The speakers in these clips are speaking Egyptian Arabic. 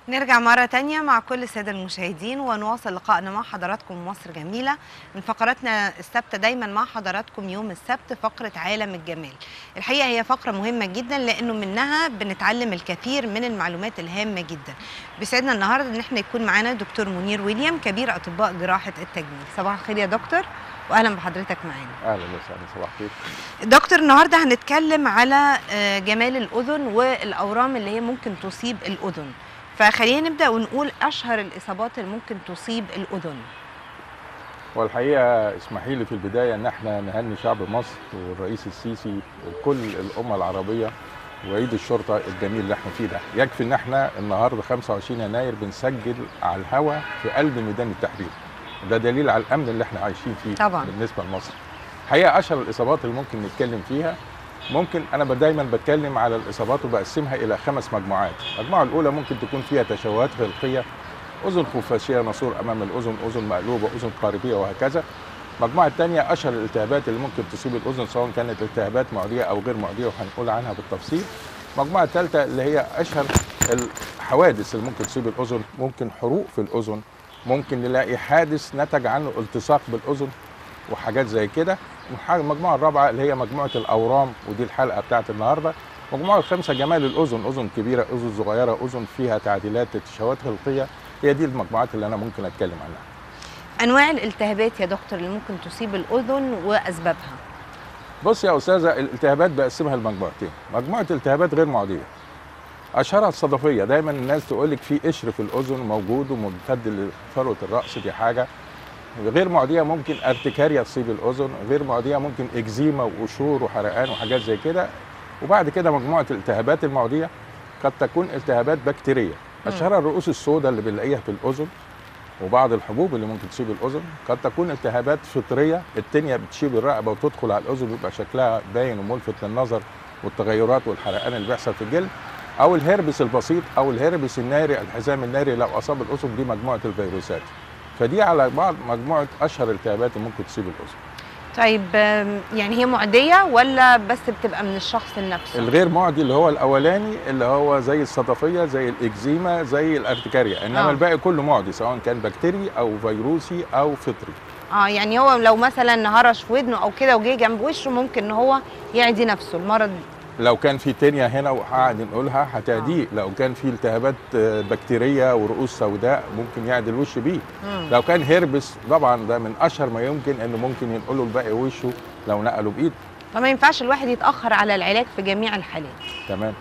نرجع مرة تانية مع كل السادة المشاهدين ونواصل لقائنا مع حضراتكم مصر جميلة من فقراتنا الثابتة دايما مع حضراتكم يوم السبت فقرة عالم الجمال الحقيقة هي فقرة مهمة جدا لأنه منها بنتعلم الكثير من المعلومات الهامة جدا بيسعدنا النهاردة إن احنا يكون معانا دكتور منير ويليام كبير أطباء جراحة التجميل صباح الخير يا دكتور وأهلا بحضرتك معانا اهلا وسهلا صباح الخير دكتور النهارده هنتكلم على آه، جمال الاذن والاورام اللي هي ممكن تصيب الاذن فخلينا نبدا ونقول اشهر الاصابات اللي ممكن تصيب الاذن والحقيقه اسمحي لي في البدايه ان احنا نهني شعب مصر والرئيس السيسي وكل الامه العربيه وعيد الشرطه الجميل اللي احنا فيه ده يكفي ان احنا النهارده 25 يناير بنسجل على الهوا في قلب ميدان التحرير ده دليل على الامن اللي احنا عايشين فيه طبعاً. بالنسبه لمصر الحقيقه اشهر الاصابات اللي ممكن نتكلم فيها ممكن انا ب- دايما بتكلم على الاصابات وبقسمها الى خمس مجموعات المجموعه الاولى ممكن تكون فيها تشوهات خلقيه اذن خفاشيه ناسور امام الاذن اذن مقلوبه اذن قاربيه وهكذا المجموعه الثانيه اشهر الالتهابات اللي ممكن تصيب الاذن سواء كانت التهابات معديه او غير معديه وهنقول عنها بالتفصيل المجموعه الثالثه اللي هي اشهر الحوادث اللي ممكن تصيب الاذن ممكن حروق في الاذن ممكن نلاقي حادث نتج عنه التصاق بالاذن وحاجات زي كده والح- المجموعه الرابعه اللي هي مجموعه الاورام ودي الحلقه بتاعت النهارده المجموعه الخامسه جمال الاذن اذن كبيره اذن صغيره اذن فيها تعديلات تشوهات خلقيه هي دي المجموعات اللي انا ممكن اتكلم عنها انواع الالتهابات يا دكتور اللي ممكن تصيب الاذن واسبابها بص يا استاذه الالتهابات بقسمها لمجموعتين مجموعه التهابات غير معديه اشهرها الصدفيه دايما الناس تقول لك في قشر في الاذن موجود وممتد لفروه الراس دي حاجه غير معديه ممكن ارتكاريا تصيب الاذن غير معديه ممكن اكزيما وقشور وحرقان وحاجات زي كده وبعد كده مجموعه الالتهابات المعديه قد تكون التهابات بكتيريه اشهرها الرؤوس السوداء اللي بنلاقيها في الاذن وبعض الحبوب اللي ممكن تصيب الاذن قد تكون التهابات فطريه التانية بتشيب الرقبه وتدخل على الاذن ويبقى شكلها باين وملفت للنظر والتغيرات والحرقان اللي بيحصل في الجلد او الهربس البسيط او الهربس الناري الحزام الناري لو اصاب الاذن دي مجموعه الفيروسات فدي على بعض مجموعه اشهر الالتهابات اللي ممكن تصيب الاذن طيب آم، يعني هي معديه ولا بس بتبقى من الشخص نفسه الغير معدي اللي هو الاولاني اللي هو زي الصدفيه زي الاكزيما زي الارتكاريا انما آه. آه. الباقي كله معدي سواء كان بكتيري او فيروسي او فطري اه يعني هو لو مثلا هرش في ودنه او كده وجه جنب وشه ممكن ان هو يعدي نفسه المرض لو كان في تانية هنا وقاعد نقولها هتعديه لو كان في التهابات آه، بكتيريه ورؤوس سوداء ممكن يعدي الوش بيه مم. لو كان هربس طبعا ده من اشهر ما يمكن انه ممكن ينقله لباقي وشه لو نقله بايد فما ينفعش الواحد يتاخر على العلاج في جميع الحالات تمام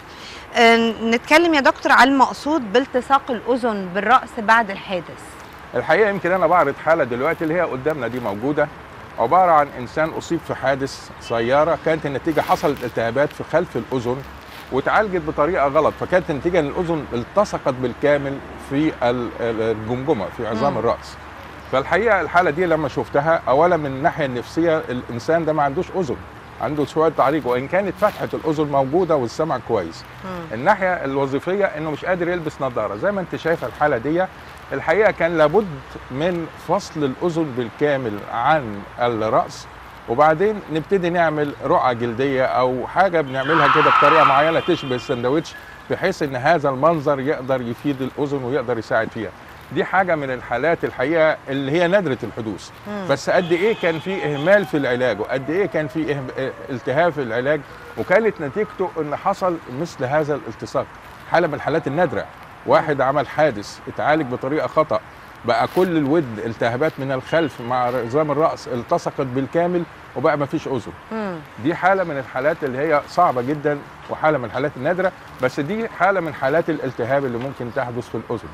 آه، نتكلم يا دكتور على المقصود بالتصاق الاذن بالراس بعد الحادث الحقيقه يمكن انا بعرض حاله دلوقتي اللي هي قدامنا دي موجوده عباره عن انسان اصيب في حادث سياره كانت النتيجه حصلت التهابات في خلف الاذن واتعالجت بطريقه غلط فكانت النتيجه ان الاذن التصقت بالكامل في ال- ال- الجمجمه في عظام مم. الراس فالحقيقه الحاله دي لما شفتها اولا من الناحيه النفسيه الانسان ده ما عندوش اذن عنده شويه تعريج وان كانت فتحه الاذن موجوده والسمع كويس مم. الناحيه الوظيفيه انه مش قادر يلبس نظاره زي ما انت شايفه الحاله دي الحقيقه كان لابد من فصل الاذن بالكامل عن الراس وبعدين نبتدي نعمل رقعه جلديه او حاجه بنعملها كده بطريقه معينه تشبه السندوتش بحيث ان هذا المنظر يقدر يفيد الاذن ويقدر يساعد فيها دي حاجه من الحالات الحقيقه اللي هي نادره الحدوث مم. بس قد ايه كان في اهمال في العلاج وقد ايه كان في إهم- التهاب في العلاج وكانت نتيجته ان حصل مثل هذا الالتصاق حاله من الحالات النادره واحد عمل حادث اتعالج بطريقه خطا بقى كل الود التهابات من الخلف مع عظام الراس التصقت بالكامل وبقى ما فيش اذن مم. دي حاله من الحالات اللي هي صعبه جدا وحاله من الحالات النادره بس دي حاله من حالات الالتهاب اللي ممكن تحدث في الاذن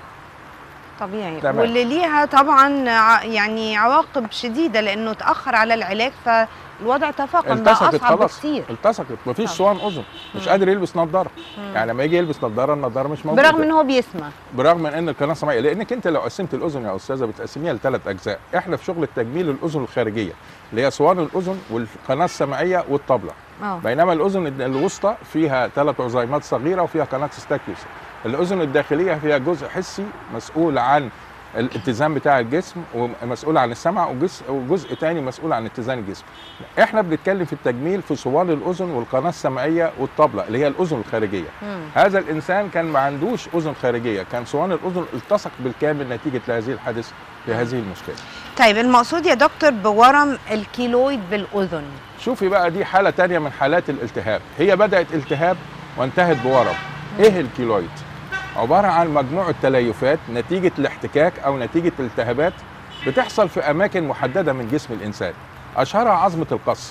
طبيعي تمام. واللي ليها طبعا ع- يعني عواقب شديده لانه اتاخر على العلاج فالوضع تفاقم بقى التصقت اصعب خلاص بكتير التصقت مفيش طبعا. صوان اذن مش مم. قادر يلبس نظاره مم. يعني لما يجي يلبس نظاره النظاره مش موجوده برغم ان هو بيسمع برغم من ان القناه السمعيه لانك انت لو قسمت الاذن يا استاذه بتقسميها لثلاث اجزاء احنا في شغل التجميل الاذن الخارجيه اللي هي صوان الاذن والقناه السمعيه والطبله اه بينما الاذن الوسطى فيها ثلاث عظيمات صغيره وفيها قناه ستاكيوس الاذن الداخليه فيها جزء حسي مسؤول عن الاتزان بتاع الجسم ومسؤول عن السمع وجزء وجزء تاني مسؤول عن اتزان الجسم احنا بنتكلم في التجميل في صوان الاذن والقناه السمعيه والطبله اللي هي الاذن الخارجيه مم. هذا الانسان كان ما عندوش اذن خارجيه كان صوان الاذن التصق بالكامل نتيجه لهذه الحادث لهذه المشكله طيب المقصود يا دكتور بورم الكيلويد بالاذن شوفي بقى دي حاله تانية من حالات الالتهاب هي بدات التهاب وانتهت بورم ايه الكيلويد عباره عن مجموعه تليفات نتيجه الاحتكاك او نتيجه التهابات بتحصل في اماكن محدده من جسم الانسان اشهرها عظمه القص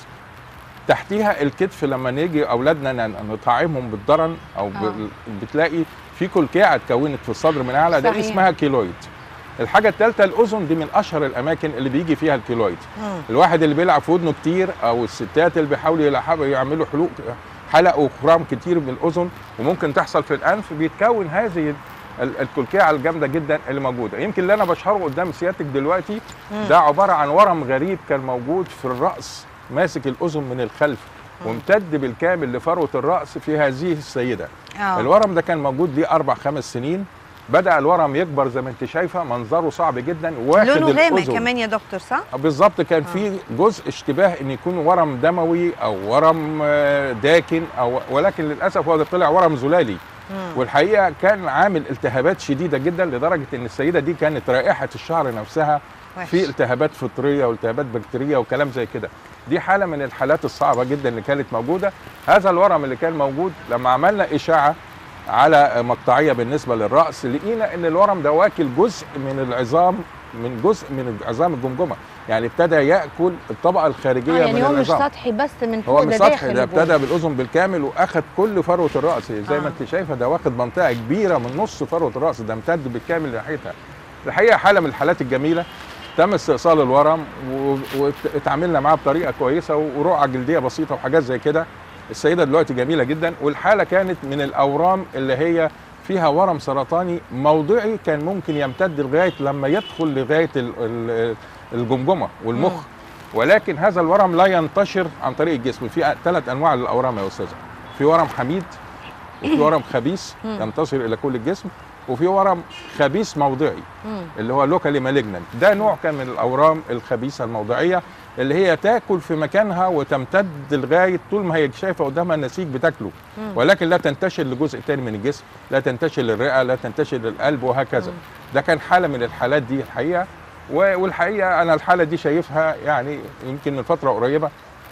تحتيها الكتف لما نيجي اولادنا ن- نطعمهم بالضرن او بال- بتلاقي في كلكعه اتكونت في الصدر من اعلى ده صحيح. اسمها كيلويد الحاجه الثالثه الاذن دي من اشهر الاماكن اللي بيجي فيها الكيلويد مم. الواحد اللي بيلعب في ودنه كتير او الستات اللي بيحاولوا يلعبوا يعملوا حلوق حلق وخرام كتير من الاذن وممكن تحصل في الانف بيتكون هذه ال- الكلكعه الجامده جدا اللي موجوده يمكن اللي انا بشهره قدام سيادتك دلوقتي مم. ده عباره عن ورم غريب كان موجود في الراس ماسك الاذن من الخلف وامتد بالكامل لفروه الراس في هذه السيده آه. الورم ده كان موجود ليه اربع خمس سنين بدا الورم يكبر زي ما انت شايفه منظره صعب جدا واخد لونه غامق الأذن. كمان يا دكتور صح؟ بالظبط كان في جزء اشتباه ان يكون ورم دموي او ورم آه، داكن او ولكن للاسف هو ده طلع ورم زلالي مم. والحقيقه كان عامل التهابات شديده جدا لدرجه ان السيده دي كانت رائحه الشعر نفسها وحش. في التهابات فطريه والتهابات بكتيريه وكلام زي كده دي حاله من الحالات الصعبه جدا اللي كانت موجوده هذا الورم اللي كان موجود لما عملنا اشاعه على مقطعيه بالنسبه للراس لقينا ان الورم ده واكل جزء من العظام من جزء من عظام الجمجمه يعني ابتدى ياكل الطبقه الخارجيه آه من يعني هو مش العظام سطحي بس من فوق هو ده مش سطحي داخل ده جوه. ابتدى بالاذن بالكامل واخد كل فروه الراس زي آه. ما انت شايفه ده واخد منطقه كبيره من نص فروه الراس ده امتد بالكامل ناحيتها الحقيقه حاله من الحالات الجميله تم استئصال الورم و- واتعاملنا معاه بطريقه كويسه ورقعه جلديه بسيطه وحاجات زي كده السيده دلوقتي جميله جدا والحاله كانت من الاورام اللي هي فيها ورم سرطاني موضعي كان ممكن يمتد لغايه لما يدخل لغايه ال- ال- الجمجمه والمخ مم. ولكن هذا الورم لا ينتشر عن طريق الجسم في ثلاث انواع للاورام يا استاذه في ورم حميد وفي ورم خبيث مم. ينتشر الى كل الجسم وفي ورم خبيث موضعي مم. اللي هو لوكالي مالجنانت ده نوع كان من الاورام الخبيثه الموضعيه اللي هي تاكل في مكانها وتمتد لغايه طول ما هي شايفه قدامها النسيج بتاكله مم. ولكن لا تنتشر لجزء تاني من الجسم لا تنتشر للرئه لا تنتشر للقلب وهكذا مم. ده كان حاله من الحالات دي الحقيقه و- والحقيقه انا الحاله دي شايفها يعني يمكن من فتره قريبه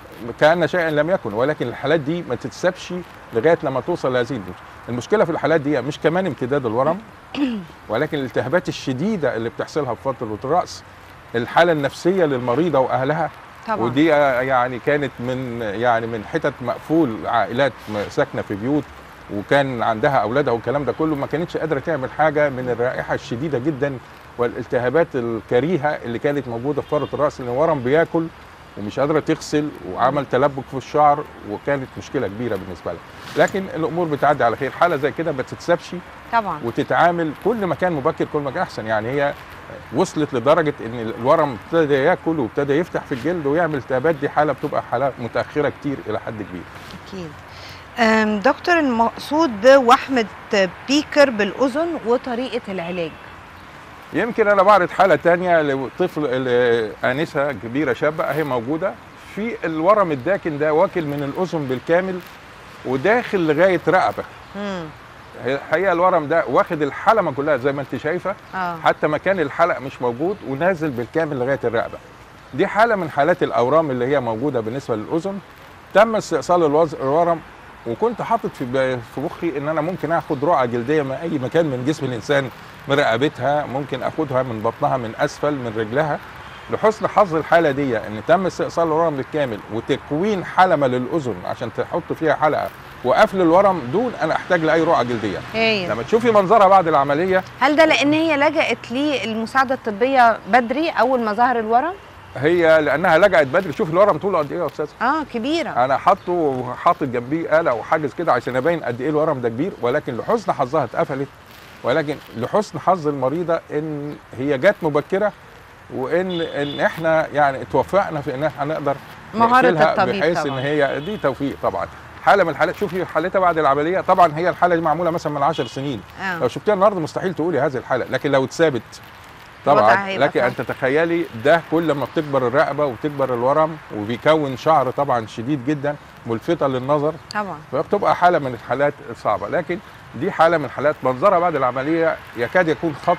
كان شيئا لم يكن ولكن الحالات دي ما تتسابش لغايه لما توصل لهذه المشكله المشكله في الحالات دي مش كمان امتداد الورم ولكن الالتهابات الشديده اللي بتحصلها في فتره الراس الحاله النفسيه للمريضه واهلها طبعا ودي يعني كانت من يعني من حتت مقفول عائلات م- ساكنه في بيوت وكان عندها اولادها والكلام ده كله ما كانتش قادره تعمل حاجه من الرائحه الشديده جدا والالتهابات الكريهه اللي كانت موجوده في فاره الراس لان ورم بياكل ومش قادره تغسل وعمل تلبك في الشعر وكانت مشكله كبيره بالنسبه لها لكن الامور بتعدي على خير حاله زي كده ما تتسابش طبعا وتتعامل كل ما كان مبكر كل ما كان احسن يعني هي وصلت لدرجه ان الورم ابتدى ياكل وابتدى يفتح في الجلد ويعمل التهابات دي حاله بتبقى حالات متاخره كتير الى حد كبير اكيد أم، دكتور المقصود بوحمه بيكر بالاذن وطريقه العلاج يمكن انا بعرض حاله تانية لطفل انسه كبيره شابه اهي موجوده في الورم الداكن ده واكل من الاذن بالكامل وداخل لغايه رقبه امم هي- الحقيقه الورم ده واخد الحلمه كلها زي ما انت شايفه اه حتى مكان الحلق مش موجود ونازل بالكامل لغايه الرقبه دي حاله من حالات الاورام اللي هي موجوده بالنسبه للاذن تم استئصال الوز- الورم وكنت حاطط في ب- في مخي ان انا ممكن اخد رقعه جلديه من اي مكان من جسم الانسان من رقبتها ممكن اخدها من بطنها من اسفل من رجلها لحسن حظ الحاله دي ان تم استئصال الورم بالكامل وتكوين حلمه للاذن عشان تحط فيها حلقه وقفل الورم دون ان احتاج لاي رقعه جلديه هايل لما تشوفي منظرها بعد العمليه هل ده لان هي لجأت للمساعده الطبيه بدري اول ما ظهر الورم هي لانها لجأت بدري شوف الورم طوله قد ايه يا استاذ اه كبيره انا حاطه وحاطط جنبيه آلة وحاجز كده عشان ابين قد ايه الورم ده كبير ولكن لحسن حظها اتقفلت ولكن لحسن حظ المريضه ان هي جت مبكره وان ان احنا يعني توفقنا في ان احنا نقدر مهارة نقفلها الطبيب بحيث طبعاً. ان هي دي توفيق طبعا حاله من الحالات شوفي حالتها بعد العمليه طبعا هي الحاله دي معموله مثلا من 10 سنين لو اه شفتيها النهارده مستحيل تقولي هذه الحاله لكن لو اتثابت الوضع طبعا هيبقى لك صعب. ان تتخيلي ده كل ما بتكبر الرقبه وتكبر الورم وبيكون شعر طبعا شديد جدا ملفته للنظر طبعا فبتبقى حاله من الحالات الصعبه لكن دي حاله من حالات منظرها بعد العمليه يكاد يكون خط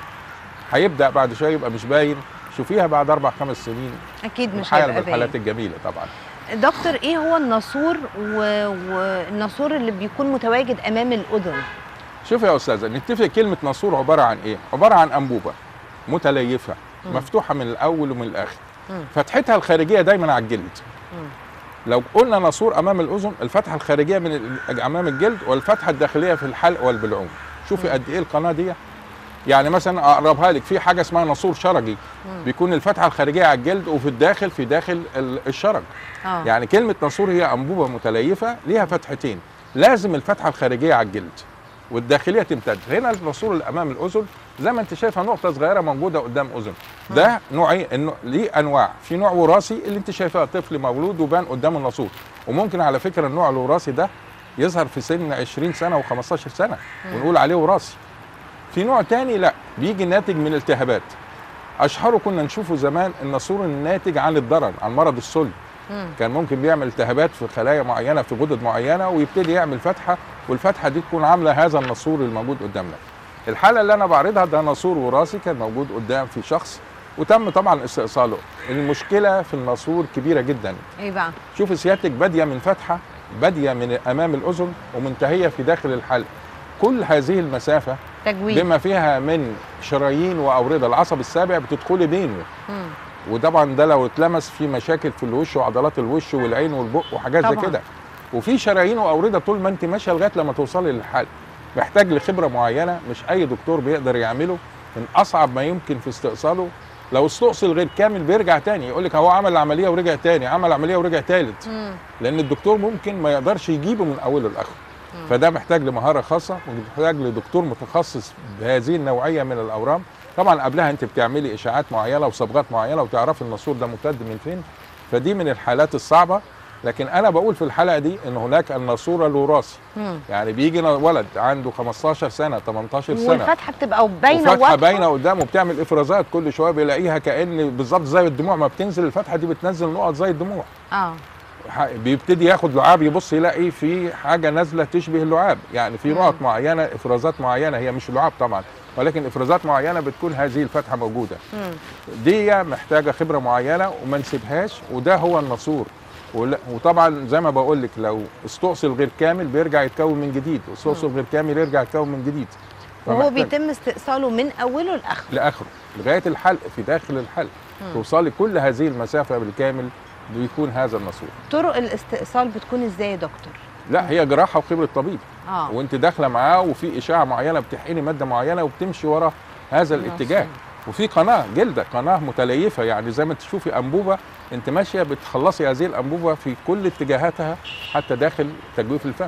هيبدا بعد شويه يبقى مش باين شوفيها بعد اربع خمس سنين اكيد مش حاله من هيبقى باين الحالات الجميله طبعا دكتور ايه هو الناسور و- والناسور اللي بيكون متواجد امام الاذن شوف يا استاذه نتفق كلمه ناسور عباره عن ايه عباره عن انبوبه متليفه مم. مفتوحه من الاول ومن الاخر مم. فتحتها الخارجيه دايما على الجلد مم. لو قلنا ناسور امام الاذن الفتحه الخارجيه من ال- امام الجلد والفتحه الداخليه في الحلق والبلعوم شوفي مم. قد ايه القناه دي يعني مثلا اقربها لك في حاجه اسمها ناسور شرجي مم. بيكون الفتحه الخارجيه على الجلد وفي الداخل في داخل ال- الشرج اه يعني كلمه ناسور هي انبوبه متليفه ليها فتحتين لازم الفتحه الخارجيه على الجلد والداخليه تمتد هنا الناسور اللي امام الاذن زي ما انت شايفه نقطه صغيره موجوده قدام اذن ده نوعين انه ليه انواع في نوع وراثي اللي انت شايفاه طفل مولود وبان قدام الناسور وممكن على فكره النوع الوراثي ده يظهر في سن 20 سنه و15 سنه مم. ونقول عليه وراثي في نوع تاني لا بيجي ناتج من التهابات اشهره كنا نشوفه زمان الناسور الناتج عن الضرر عن مرض السل مم. كان ممكن بيعمل التهابات في خلايا معينه في غدد معينه ويبتدي يعمل فتحه والفتحه دي تكون عامله هذا الناسور الموجود قدامنا. الحاله اللي انا بعرضها ده ناسور وراثي كان موجود قدام في شخص وتم طبعا استئصاله. المشكله في الناسور كبيره جدا. ايه بقى شوف سيادتك باديه من فتحه باديه من امام الاذن ومنتهيه في داخل الحلق. كل هذه المسافه تجويد بما فيها من شرايين واورده العصب السابع بتدخلي بينه مم. وطبعا ده لو اتلمس في مشاكل في الوش وعضلات الوش والعين والبق وحاجات زي طبعاً. كده وفي شرايين واورده طول ما انت ماشيه لغايه لما توصلي للحل محتاج لخبره معينه مش اي دكتور بيقدر يعمله من اصعب ما يمكن في استئصاله لو استؤصل غير كامل بيرجع تاني يقول لك هو عمل العمليه ورجع تاني عمل عمليه ورجع تالت مم. لان الدكتور ممكن ما يقدرش يجيبه من اوله لاخره مم. فده محتاج لمهاره خاصه ومحتاج لدكتور متخصص بهذه النوعيه من الاورام طبعا قبلها انت بتعملي اشاعات معينه وصبغات معينه وتعرفي الناسور ده ممتد من فين فدي من الحالات الصعبه لكن انا بقول في الحلقه دي ان هناك الناسور الوراثي مم. يعني بيجي ولد عنده 15 سنه 18 سنه والفتحه بتبقى باينه وفتحه واضحة. باينه قدامه بتعمل افرازات كل شويه بيلاقيها كان بالظبط زي الدموع ما بتنزل الفتحه دي بتنزل نقط زي الدموع اه ح- بيبتدي ياخد لعاب يبص يلاقي في حاجه نازله تشبه اللعاب يعني في مم. نقط معينه افرازات معينه هي مش لعاب طبعا ولكن افرازات معينه بتكون هذه الفتحه موجوده مم. دي محتاجه خبره معينه وما نسيبهاش وده هو الناسور ولا- وطبعا زي ما بقول لك لو استؤصل غير كامل بيرجع يتكون من جديد واستؤصل غير كامل يرجع يتكون من جديد وهو فمحتاج- بيتم استئصاله من اوله لاخره لاخره لغايه الحلق في داخل الحلق مم. توصلي كل هذه المسافه بالكامل بيكون هذا الناسور طرق الاستئصال بتكون ازاي يا دكتور لا هي جراحه وخبره طبيب اه وانت داخله معاه وفي اشعه معينه بتحقني ماده معينه وبتمشي ورا هذا الاتجاه وفي قناه جلده قناه متليفه يعني زي ما تشوفي انبوبه انت ماشيه بتخلصي هذه الانبوبه في كل اتجاهاتها حتى داخل تجويف الفم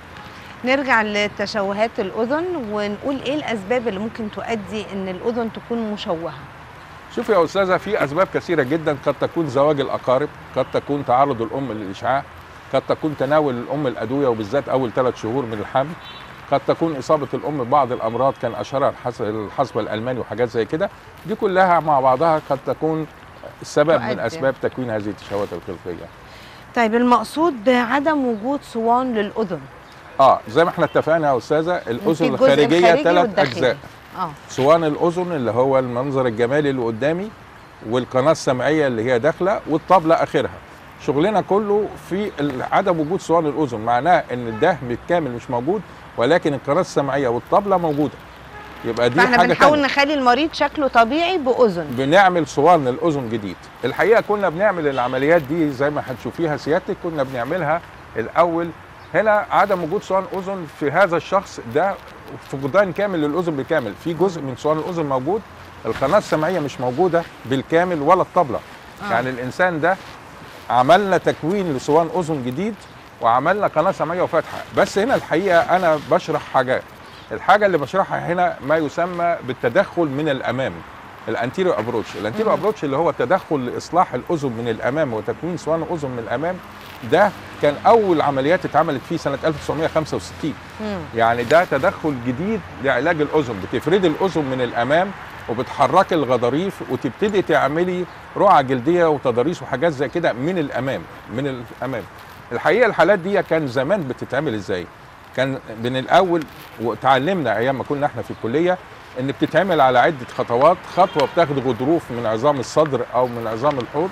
نرجع لتشوهات الاذن ونقول ايه الاسباب اللي ممكن تؤدي ان الاذن تكون مشوهه شوفي يا استاذه في اسباب كثيره جدا قد تكون زواج الاقارب قد تكون تعرض الام للاشعاع قد تكون تناول الام الادويه وبالذات اول ثلاث شهور من الحمل قد تكون اصابه الام ببعض الامراض كان اشهرها الحص- الحصبه الالماني وحاجات زي كده دي كلها مع بعضها قد تكون السبب من تؤدي. اسباب تكوين هذه التشوهات الخلقيه طيب المقصود بعدم وجود صوان للاذن اه زي ما احنا اتفقنا يا استاذه في الاذن الجزء الخارجيه الخارجي ثلاث والداخلي. اجزاء اه صوان الاذن اللي هو المنظر الجمالي اللي قدامي والقناه السمعيه اللي هي داخله والطبله اخرها شغلنا كله في ال- عدم وجود صوان الاذن معناه ان الدهم بالكامل مش موجود ولكن القناه السمعيه والطبله موجوده يبقى دي فاحنا حاجه بنحاول تانية. نخلي المريض شكله طبيعي باذن بنعمل صوان للاذن جديد الحقيقه كنا بنعمل العمليات دي زي ما هتشوفيها سيادتك كنا بنعملها الاول هنا عدم وجود صوان اذن في هذا الشخص ده فقدان كامل للاذن بالكامل في جزء من صوان الاذن موجود القناه السمعيه مش موجوده بالكامل ولا الطبله آه. آه. يعني الانسان ده عملنا تكوين لصوان اذن جديد وعملنا قناه سمعيه وفتحه بس هنا الحقيقه انا بشرح حاجات الحاجه اللي بشرحها هنا ما يسمى بالتدخل من الامام الانتيريو ابروتش الانتيريو مم. ابروتش اللي هو التدخل لاصلاح الاذن من الامام وتكوين صوان الاذن من الامام ده كان اول عمليات اتعملت فيه سنه 1965 مم. يعني ده تدخل جديد لعلاج الاذن بتفرد الاذن من الامام وبتحركي الغضاريف وتبتدي تعملي رقعه جلديه وتضاريس وحاجات زي كده من الامام من الامام الحقيقه الحالات دي كان زمان بتتعمل ازاي كان من الاول وتعلمنا ايام ما كنا احنا في الكليه ان بتتعمل على عده خطوات خطوه بتاخد غضروف من عظام الصدر او من عظام الحوض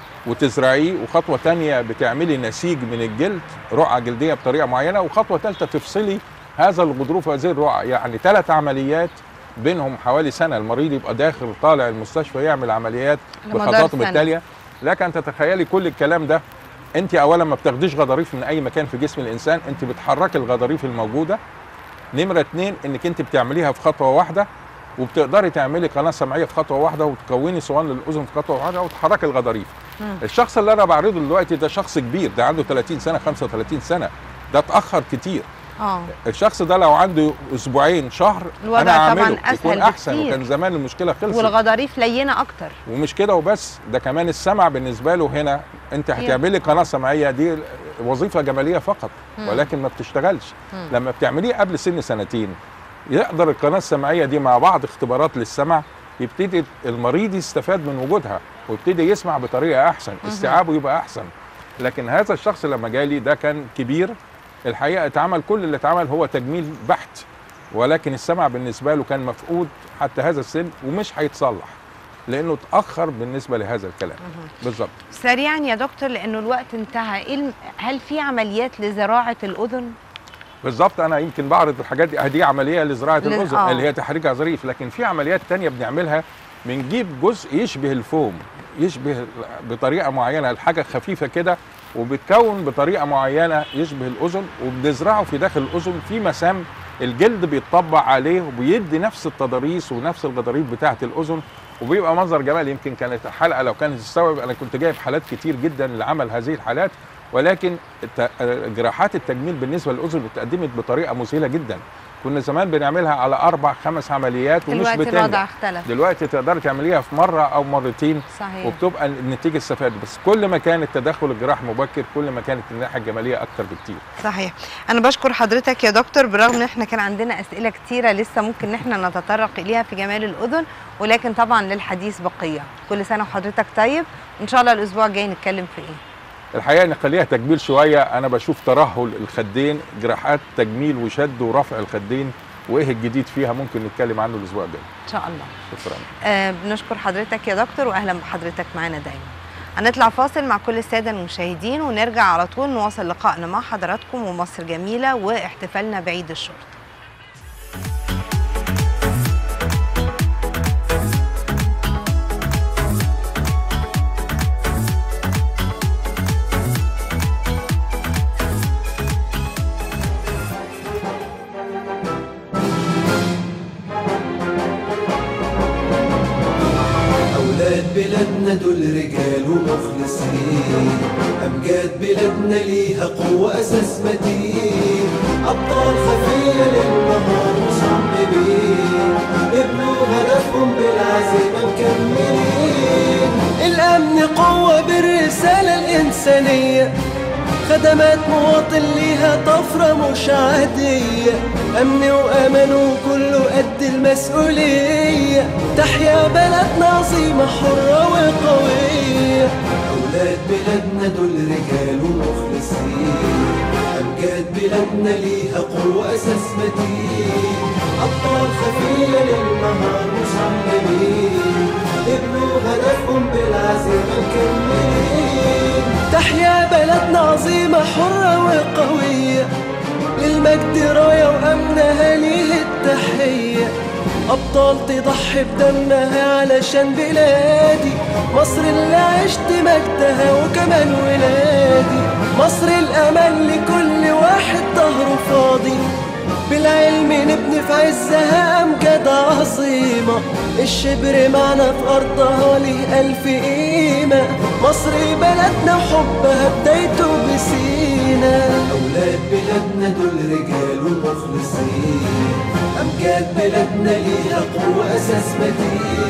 وتزرعيه وخطوه تانية بتعملي نسيج من الجلد رقعه جلديه بطريقه معينه وخطوه ثالثه تفصلي هذا الغضروف وهذه الرقعه يعني ثلاث عمليات بينهم حوالي سنه المريض يبقى داخل طالع المستشفى يعمل عمليات على مدار بخطواته سنة. بالتاليه لك ان تتخيلي كل الكلام ده انت اولا ما بتاخديش غضاريف من اي مكان في جسم الانسان انت بتحركي الغضاريف الموجوده نمره اتنين انك انت بتعمليها في خطوه واحده وبتقدري تعملي قناه سمعيه في خطوه واحده وتكوني صوان للاذن في خطوه واحده وتحركي الغضاريف مم. الشخص اللي انا بعرضه دلوقتي ده شخص كبير ده عنده 30 سنه 35 سنه ده اتاخر كتير اه الشخص ده لو عنده اسبوعين شهر الوضع انا طبعاً اعمله أسهل يكون احسن بكتير. وكان زمان المشكله خلصت والغضاريف لينه اكتر ومش كده وبس ده كمان السمع بالنسبه له هنا انت هي- هتعملي قناه سمعيه دي وظيفه جماليه فقط مم. ولكن ما بتشتغلش مم. لما بتعمليه قبل سن سنتين يقدر القناه السمعيه دي مع بعض اختبارات للسمع يبتدي المريض يستفاد من وجودها ويبتدي يسمع بطريقه احسن استيعابه يبقى احسن لكن هذا الشخص لما جالي ده كان كبير الحقيقه اتعمل كل اللي اتعمل هو تجميل بحت ولكن السمع بالنسبه له كان مفقود حتى هذا السن ومش هيتصلح لانه اتاخر بالنسبه لهذا الكلام بالظبط سريعا يا دكتور لانه الوقت انتهى إيه الم- هل في عمليات لزراعه الاذن بالظبط انا يمكن بعرض الحاجات دي دي عمليه لزراعه لل- الاذن آه. اللي هي تحريك عظريف لكن في عمليات تانية بنعملها بنجيب جزء يشبه الفوم يشبه بطريقه معينه الحاجه خفيفه كده وبتكون بطريقه معينه يشبه الاذن وبنزرعه في داخل الاذن في مسام الجلد بيتطبع عليه وبيدي نفس التضاريس ونفس الغضاريف بتاعه الاذن وبيبقى منظر جمال يمكن كانت الحلقه لو كانت تستوعب انا كنت جايب حالات كتير جدا لعمل هذه الحالات ولكن الت- جراحات التجميل بالنسبه للاذن اتقدمت بطريقه مذهله جدا كنا زمان بنعملها على اربع خمس عمليات ومش دلوقتي الوضع بتنجح اختلف دلوقتي تقدري تعمليها في مره او مرتين صحيح وبتبقى النتيجه استفاده بس كل ما كان التدخل الجراحي مبكر كل ما كانت الناحيه الجماليه اكتر بكتير صحيح انا بشكر حضرتك يا دكتور برغم ان احنا كان عندنا اسئله كتيره لسه ممكن ان احنا نتطرق اليها في جمال الاذن ولكن طبعا للحديث بقيه كل سنه وحضرتك طيب ان شاء الله الاسبوع الجاي نتكلم في ايه الحقيقه نخليها تجميل شويه انا بشوف ترهل الخدين جراحات تجميل وشد ورفع الخدين وايه الجديد فيها ممكن نتكلم عنه الاسبوع الجاي ان شاء الله شكرا آه بنشكر حضرتك يا دكتور واهلا بحضرتك معانا دايما هنطلع فاصل مع كل الساده المشاهدين ونرجع على طول نواصل لقائنا مع حضراتكم ومصر جميله واحتفالنا بعيد الشرطه أولاد بلادنا دول رجال ومخلصين أمجاد بلادنا ليها قوة أساس متين أبطال خفية للنهار مصممين يبنوا هدفهم بالعزيمة مكملين الأمن قوة بالرسالة الإنسانية خدمات مواطن ليها طفرة مش عادية أمن وأمان وكله قد المسؤولية تحيا بلدنا عظيمة حرة وقوية أولاد بلادنا دول رجال ومخلصين أمجاد بلادنا ليها قوة أساس متين أبطال خفية للنهار مصممين يبنوا هدفهم بالعزيمة مكملين تحيا بلدنا عظيمة حرة وقوية للمجد راية وأمنها ليه التحية أبطال تضحي بدمها علشان بلادي مصر اللي عشت مجدها وكمان ولادي مصر الأمان لكل واحد ظهره فاضي بالعلم نبني في عزها أمجاد عظيمة الشبر معنا في أرضها له ألف قيمة مصر بلدنا وحبها بدايته بسينا أولاد بلادنا دول رجال ومخلصين أمجاد بلادنا ليها قوة أساس متين